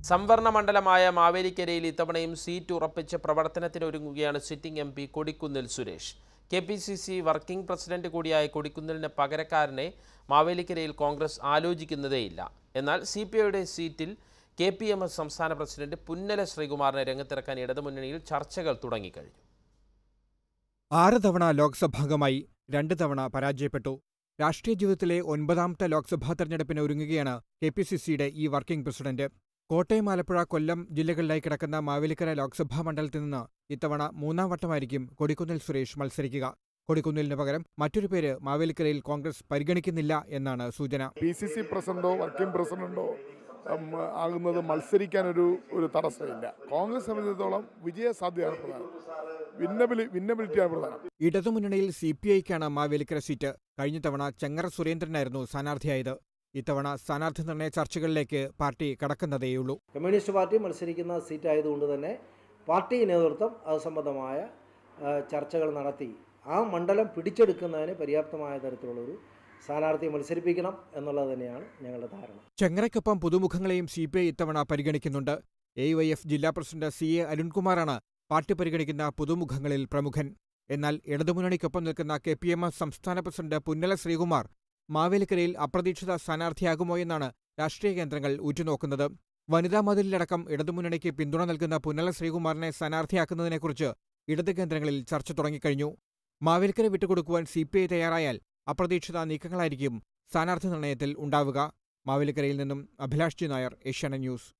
സംവരണ മണ്ഡലമായ മാവേലിക്കരയിൽ ഇത്തവണയും സീറ്റ് ഉറപ്പിച്ച് പ്രവർത്തനത്തിനൊരുങ്ങുകയാണ് sitting M P Kodikunnil Suresh K P C C working president കൂടിയായ കൊടിക്കുന്നിലിന് പകരക്കാരനെ മാവേലിക്കരയിൽ കോൺഗ്രസ് ആലോചിക്കുന്നതേയില്ല എന്നാൽ സി പി ഐയുടെ സീറ്റിൽ കെ പി എം എസ് സംസ്ഥാന പ്രസിഡന്റ് പുന്നല ശ്രീകുമാറിനെ രംഗത്തിറക്കാൻ ഇടതുമുന്നണിയിൽ ചർച്ചകൾ തുടങ്ങിക്കഴിഞ്ഞു ആറ് തവണ ലോക്സഭാംഗമായി രണ്ട് തവണ പരാജയപ്പെട്ടു രാഷ്ട്രീയ ജീവിതത്തിലെ ഒൻപതാമത്തെ ലോക്സഭാ തെരഞ്ഞെടുപ്പിന് ഒരുങ്ങുകയാണ് കെ പി സി സിയുടെ ഈ വർക്കിംഗ് പ്രസിഡന്റ് കോട്ടയം ആലപ്പുഴ കൊല്ലം ജില്ലകളിലായി കിടക്കുന്ന മാവേലിക്കര ലോക്സഭാ മണ്ഡലത്തിൽ നിന്ന് ഇത്തവണ മൂന്നാം വട്ടമായിരിക്കും കൊടിക്കുന്നിൽ സുരേഷ് മത്സരിക്കുക കൊടിക്കുന്നിലിന് പകരം മറ്റൊരു പേര് മാവേലിക്കരയിൽ കോൺഗ്രസ് പരിഗണിക്കുന്നില്ല എന്നാണ് സൂചന പി സി സി പ്രസിഡന്റോ വർക്കിംഗ് പ്രസിഡന്റോ ഉം, ആകുന്നത് മത്സരിക്കാനൊരു ഒരു തടസ്സമില്ല കോൺഗ്രസ് സംബന്ധിച്ചിടത്തോളം വിജയ സാധ്യതയാണ് പ്രധാനം വിന്നബിലി വിന്നബിലിറ്റിയാണ് പ്രധാനം ഇടതുമുന്നണിയിൽ സി പി ഐക്കാണ് മാവേലിക്കര സീറ്റ് കഴിഞ്ഞ തവണ ചെങ്ങറ സുരേന്ദ്രനായിരുന്നു സ്ഥാനാർത്ഥിയായത് ഇത്തവണ സ്ഥാനാർത്ഥി നിർണയ ചർച്ചകളിലേക്ക് പാർട്ടി കടക്കുന്നതേയുള്ളൂ കമ്മ്യൂണിസ്റ്റ് പാർട്ടി മത്സരിക്കുന്ന സീറ്റ് ആയതുകൊണ്ട് തന്നെ പാർട്ടി നേതൃത്വം അത് സംബന്ധമായ ആ, ചർച്ചകൾ നടത്തി ആ മണ്ഡലം പിടിച്ചെടുക്കുന്നതിന് പര്യാപ്തമായ തരത്തിലുള്ളൊരു സ്ഥാനാർത്ഥിയെ മത്സരിപ്പിക്കണം എന്നുള്ളത് തന്നെയാണ് ഞങ്ങളുടെ ധാരണ ചെങ്ങറയ്ക്കൊപ്പം പുതുമുഖങ്ങളെയും സി പി ഐ ഇത്തവണ പരിഗണിക്കുന്നുണ്ട് എ വൈ എഫ് ജില്ലാ പ്രസിഡന്റ് സി എ അരുൺകുമാറാണ് പാർട്ടി പരിഗണിക്കുന്ന പുതുമുഖങ്ങളിൽ പ്രമുഖൻ എന്നാൽ ഇടതുമുന്നണിക്കൊപ്പം നിൽക്കുന്ന കെ പി എം എസ് സംസ്ഥാന പ്രസിഡന്റ് പുന്നല ശ്രീകുമാർ മാവേലിക്കരയിൽ അപ്രതീക്ഷിത സ്ഥാനാർത്ഥിയാകുമോ എന്നാണ് രാഷ്ട്രീയ കേന്ദ്രങ്ങൾ ഉറ്റുനോക്കുന്നത് വനിതാ മതിലിലടക്കം ഇടതുമുന്നണിക്ക് പിന്തുണ നൽകുന്ന പുന്നല ശ്രീകുമാറിനെ സ്ഥാനാർത്ഥിയാക്കുന്നതിനെക്കുറിച്ച് ഇടത് കേന്ദ്രങ്ങളിൽ ചർച്ച തുടങ്ങിക്കഴിഞ്ഞു മാവേലിക്കര വിട്ടുകൊടുക്കുവാൻ സി പി ഐ തയ്യാറായാൽ അപ്രതീക്ഷിത നീക്കങ്ങളായിരിക്കും സ്ഥാനാർത്ഥി നിർണയത്തിൽ ഉണ്ടാവുക മാവേലിക്കരയിൽ നിന്നും അഭിലാഷ് ജി നായർ ഏഷ്യാനെറ്റ് ന്യൂസ്